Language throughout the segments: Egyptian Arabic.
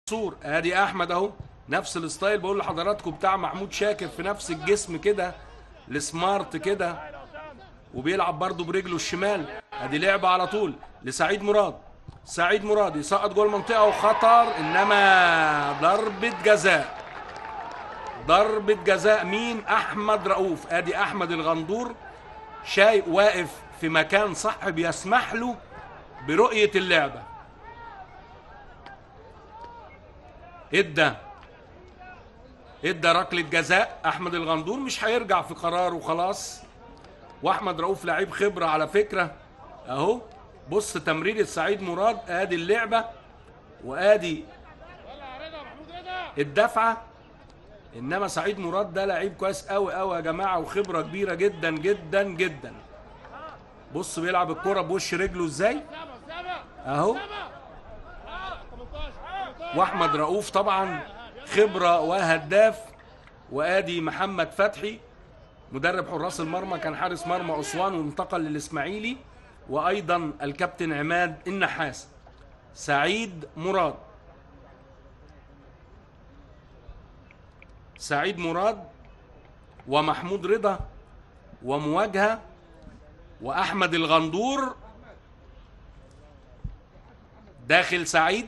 منصور ادي احمد اهو نفس الستايل بقول لحضراتكم بتاع محمود شاكر في نفس الجسم كده السمارت كده وبيلعب برضه برجله الشمال ادي لعبه على طول لسعيد مراد سعيد مراد يسقط جوه المنطقه وخطر انما ضربه جزاء ضربه جزاء مين احمد رؤوف ادي احمد الغندور شاي واقف في مكان صح بيسمح له برؤيه اللعبه ادى ادى ركله جزاء احمد الغندور مش هيرجع في قراره خلاص واحمد رؤوف لعيب خبره على فكره اهو بص تمريره سعيد مراد ادي اللعبه وادي الدفعه انما سعيد مراد ده لعيب كويس قوي قوي يا جماعه وخبره كبيره جدا جدا جدا بص بيلعب الكره بوش رجله ازاي اهو واحمد رؤوف طبعا خبره وهداف وادي محمد فتحي مدرب حراس المرمى كان حارس مرمى اسوان وانتقل للاسماعيلي وايضا الكابتن عماد النحاس سعيد مراد سعيد مراد ومحمود رضا ومواجهه واحمد الغندور داخل سعيد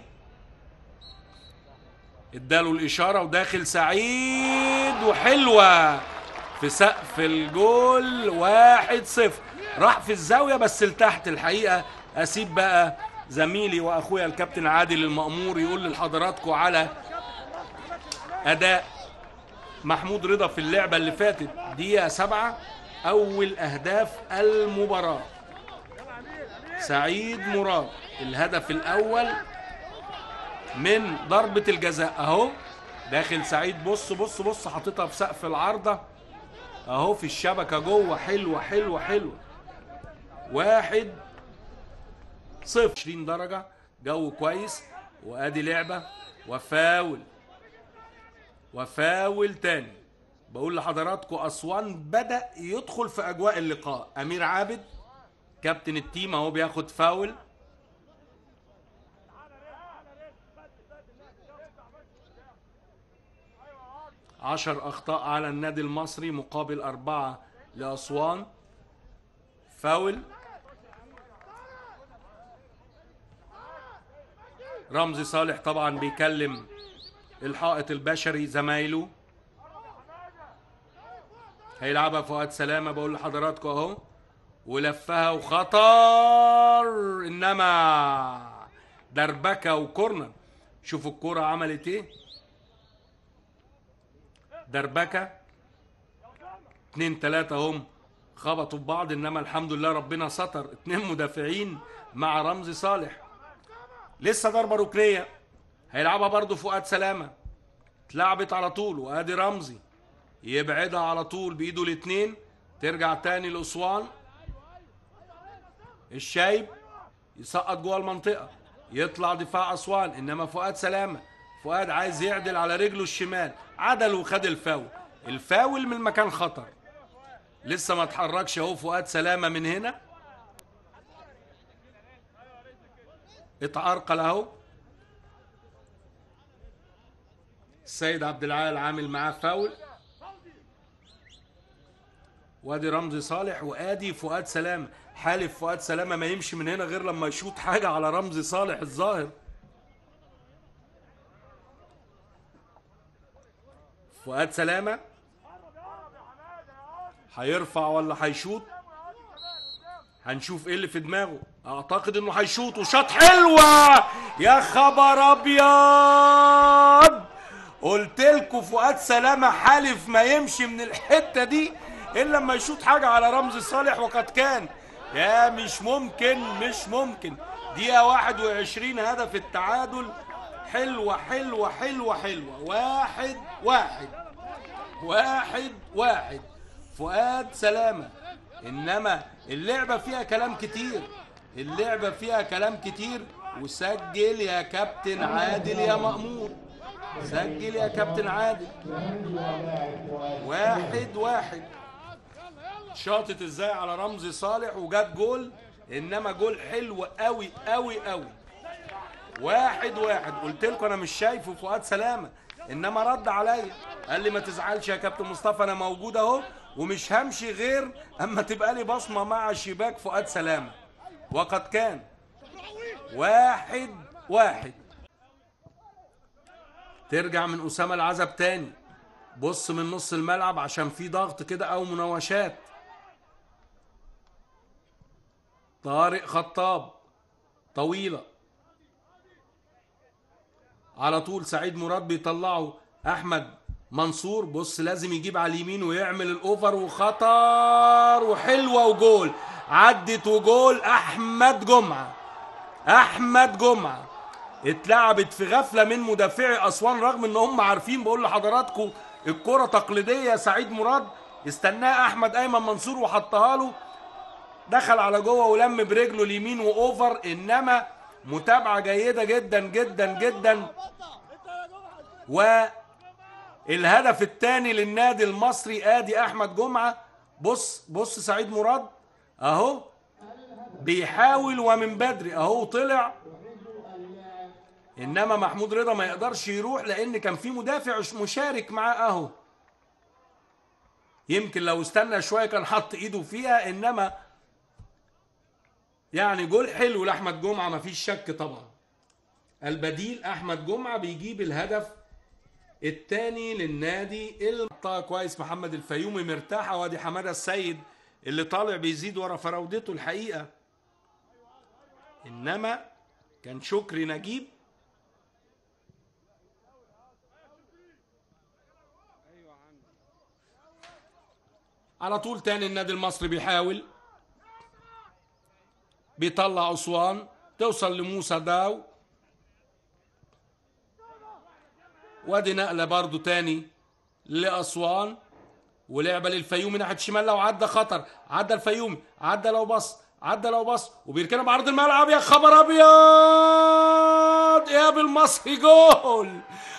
اداله الاشاره وداخل سعيد وحلوه في سقف الجول واحد صفر راح في الزاويه بس لتحت الحقيقه اسيب بقى زميلي واخويا الكابتن عادل المأمور يقول لحضراتكم على اداء محمود رضا في اللعبه اللي فاتت دقيقه سبعه اول اهداف المباراه سعيد مراد الهدف الاول من ضربة الجزاء اهو داخل سعيد بص بص بص حاططها في سقف العارضة اهو في الشبكة جوه حلوة حلوة حلوة واحد صفر 20 درجة جو كويس وادي لعبة وفاول وفاول تاني بقول لحضراتكم اسوان بدأ يدخل في اجواء اللقاء امير عابد كابتن التيم اهو بياخد فاول عشر أخطاء على النادي المصري مقابل أربعة لأسوان فاول رمزي صالح طبعا بيكلم الحائط البشري زمايله هيلعبها فؤاد سلامة بقول لحضراتكم اهو ولفها وخطر انما دربكة وكورنر شوفوا الكرة عملت ايه دربكة اتنين تلاتة هم خبطوا في بعض انما الحمد لله ربنا ستر اتنين مدافعين مع رمزي صالح لسه ضربة ركنية هيلعبها برضو فؤاد سلامة اتلعبت على طول وادي رمزي يبعدها على طول بايده الاتنين ترجع تاني لاسوان الشايب يسقط جوه المنطقة يطلع دفاع اسوان انما فؤاد سلامة فؤاد عايز يعدل على رجله الشمال عدل وخد الفاول الفاول من مكان خطر لسه ما اتحركش اهو فؤاد سلامة من هنا اتعرقل اهو السيد عبد العال عامل معاه فاول وادي رمزي صالح وادي فؤاد سلامه حالف فؤاد سلامه ما يمشي من هنا غير لما يشوط حاجه على رمزي صالح الظاهر فؤاد سلامه هيرفع ولا هيشوط هنشوف ايه اللي في دماغه اعتقد انه هيشوط وشاط حلوه يا خبر ابيض قلت لكم فؤاد سلامه حالف ما يمشي من الحته دي الا لما يشوط حاجه على رمزي صالح وقد كان يا مش ممكن مش ممكن دقيقه 21 هدف التعادل حلوه حلوه حلوه حلوه واحد واحد واحد واحد فؤاد سلامه انما اللعبه فيها كلام كتير اللعبه فيها كلام كتير وسجل يا كابتن عادل يا مأمور سجل يا كابتن عادل واحد واحد شاطت ازاي على رمزي صالح وجاب جول انما جول حلو قوي قوي قوي واحد واحد قلت لكم انا مش شايفه فؤاد سلامه انما رد عليا قال لي ما تزعلش يا كابتن مصطفى انا موجود اهو ومش همشي غير اما تبقى لي بصمه مع شباك فؤاد سلامه وقد كان واحد واحد ترجع من اسامه العزب تاني بص من نص الملعب عشان في ضغط كده او مناوشات طارق خطاب طويله على طول سعيد مراد بيطلعه احمد منصور بص لازم يجيب على اليمين ويعمل الاوفر وخطر وحلوه وجول عدت وجول احمد جمعه احمد جمعه اتلعبت في غفله من مدافعي اسوان رغم ان هم عارفين بقول لحضراتكم الكره تقليديه سعيد مراد استناه احمد ايمن منصور وحطها له دخل على جوه ولم برجله اليمين واوفر انما متابعه جيده جدا جدا جدا والهدف الثاني للنادي المصري ادي احمد جمعه بص بص سعيد مراد اهو بيحاول ومن بدري اهو طلع انما محمود رضا ما يقدرش يروح لان كان في مدافع مشارك معاه اهو يمكن لو استنى شويه كان حط ايده فيها انما يعني جول حلو لاحمد جمعه ما فيش شك طبعا البديل احمد جمعه بيجيب الهدف الثاني للنادي اللي كويس محمد الفيومي مرتاحه وادي حماده السيد اللي طالع بيزيد ورا فراودته الحقيقه انما كان شكري نجيب على طول تاني النادي المصري بيحاول بيطلع أسوان توصل لموسى داو وادي نقلة برضو تاني لأسوان ولعبة للفيومي ناحية الشمال لو عدى خطر عدى الفيومي عدى لو بص عدى لو بص وبيركنها بعرض الملعب يا خبر ابيض اياب المصري جول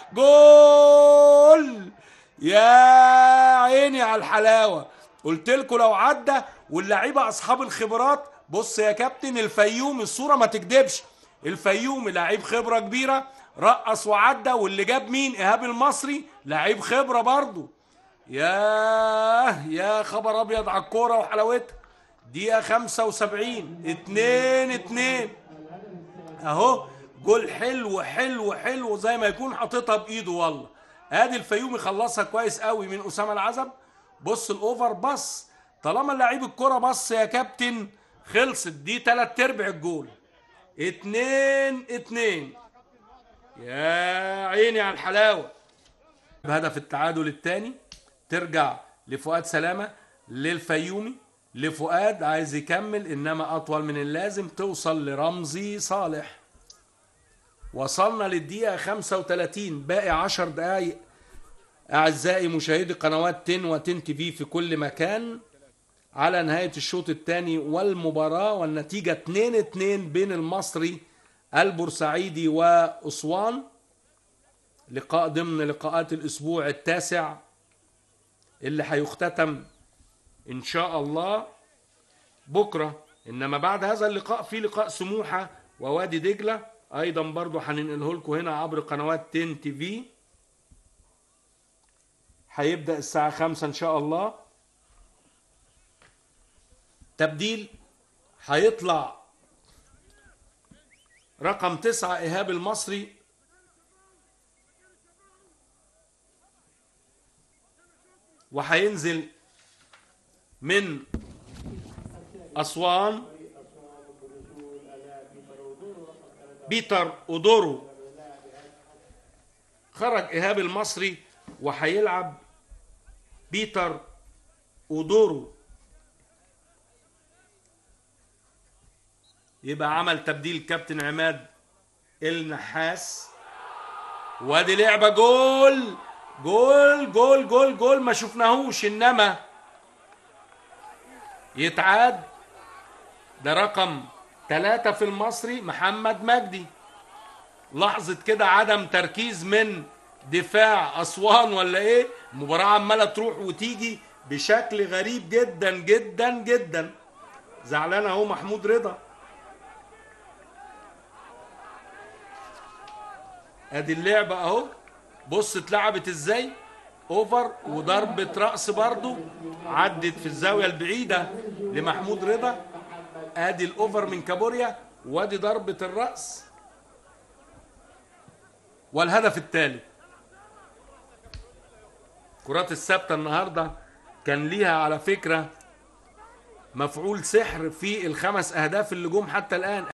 جول يا عيني على الحلاوه قلت لكم لو عدى واللعيبه اصحاب الخبرات بص يا كابتن الفيوم الصوره ما تكدبش الفيوم لعيب خبره كبيره رقص وعدى واللي جاب مين ايهاب المصري لعيب خبره برضه ياه يا خبر ابيض على الكوره وحلاوتها دقيقه 75 2 2 اهو جول حلو حلو حلو زي ما يكون حاططها بايده والله ادي الفيوم يخلصها كويس قوي من اسامه العزب بص الاوفر بص طالما لعيب الكرة بص يا كابتن خلصت دي تلات ارباع الجول اتنين اتنين يا عيني على الحلاوة بهدف التعادل الثاني ترجع لفؤاد سلامة للفيومي لفؤاد عايز يكمل انما اطول من اللازم توصل لرمزي صالح وصلنا للدقيقة 35 باقي 10 دقايق أعزائي مشاهدي قنوات تن وتن تي في في كل مكان على نهاية الشوط الثاني والمباراة والنتيجة 2-2 بين المصري البورسعيدي وأسوان لقاء ضمن لقاءات الأسبوع التاسع اللي هيختتم إن شاء الله بكرة إنما بعد هذا اللقاء في لقاء سموحة ووادي دجلة أيضا برضو هننقله لكم هنا عبر قنوات تن تي في هيبدأ الساعة خمسة إن شاء الله تبديل هيطلع رقم تسعة إيهاب المصري وهينزل من أسوان بيتر أودورو خرج إيهاب المصري وهيلعب بيتر أودورو يبقى عمل تبديل كابتن عماد النحاس وادي لعبه جول جول جول جول جول ما شفناهوش انما يتعاد ده رقم ثلاثة في المصري محمد مجدي لحظة كده عدم تركيز من دفاع أسوان ولا إيه المباراة عمالة تروح وتيجي بشكل غريب جدا جدا جدا زعلان أهو محمود رضا ادي اللعبه اهو بص اتلعبت ازاي اوفر وضربة رأس برضو عدت في الزاوية البعيدة لمحمود رضا ادي الاوفر من كابوريا وادي ضربة الرأس والهدف الثالث كرات الثابتة النهاردة كان ليها على فكرة مفعول سحر في الخمس اهداف اللي جم حتى الان